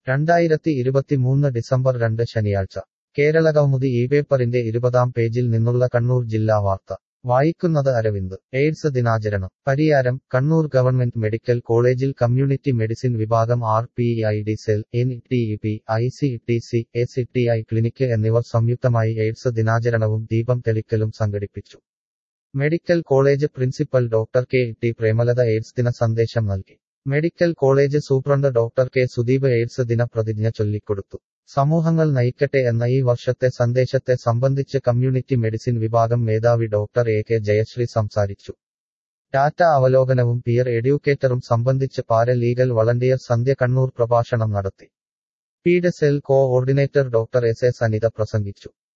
രണ്ടായിരത്തി ഇരുപത്തിമൂന്ന് ഡിസംബർ രണ്ട് ശനിയാഴ്ച കേരളകൗമുദി ഈ പേപ്പറിന്റെ ഇരുപതാം പേജിൽ നിന്നുള്ള കണ്ണൂർ ജില്ലാ വാർത്ത വായിക്കുന്നത് അരവിന്ദ് എയ്ഡ്സ് ദിനാചരണം പരിയാരം കണ്ണൂർ ഗവൺമെന്റ് മെഡിക്കൽ കോളേജിൽ കമ്മ്യൂണിറ്റി മെഡിസിൻ വിഭാഗം R P I D cell N T E P I C T C S T I clinic എന്നിവർ സംയുക്തമായി എയ്ഡ്സ് ദിനാചരണവും ദീപം തെളിക്കലും സംഘടിപ്പിച്ചു medical college principal doctor K T Premalatha AIDS ദിന സന്ദേശം നൽകി medical college superintendent doctor K Sudeep AIDS ദിന പ്രതിജ്ഞ ചൊല്ലിക്കൊടുത്തു സമൂഹങ്ങൾ നയിക്കട്ടെ എന്ന ഈ വർഷത്തെ സന്ദേശത്തെ സംബന്ധിച്ച് കമ്മ്യൂണിറ്റി മെഡിസിൻ വിഭാഗം മേധാവി ഡോക്ടർ എ കെ ജയശ്രീ സംസാരിച്ചു ടാറ്റ അവലോകനവും പിയർ എഡ്യൂക്കേറ്ററും സംബന്ധിച്ച് പാരലീഗൽ വളണ്ടിയർ സന്ധ്യ കണ്ണൂർ പ്രഭാഷണം നടത്തി പീഡസെൽ coordinator doctor S S Anitha പ്രസംഗിച്ചു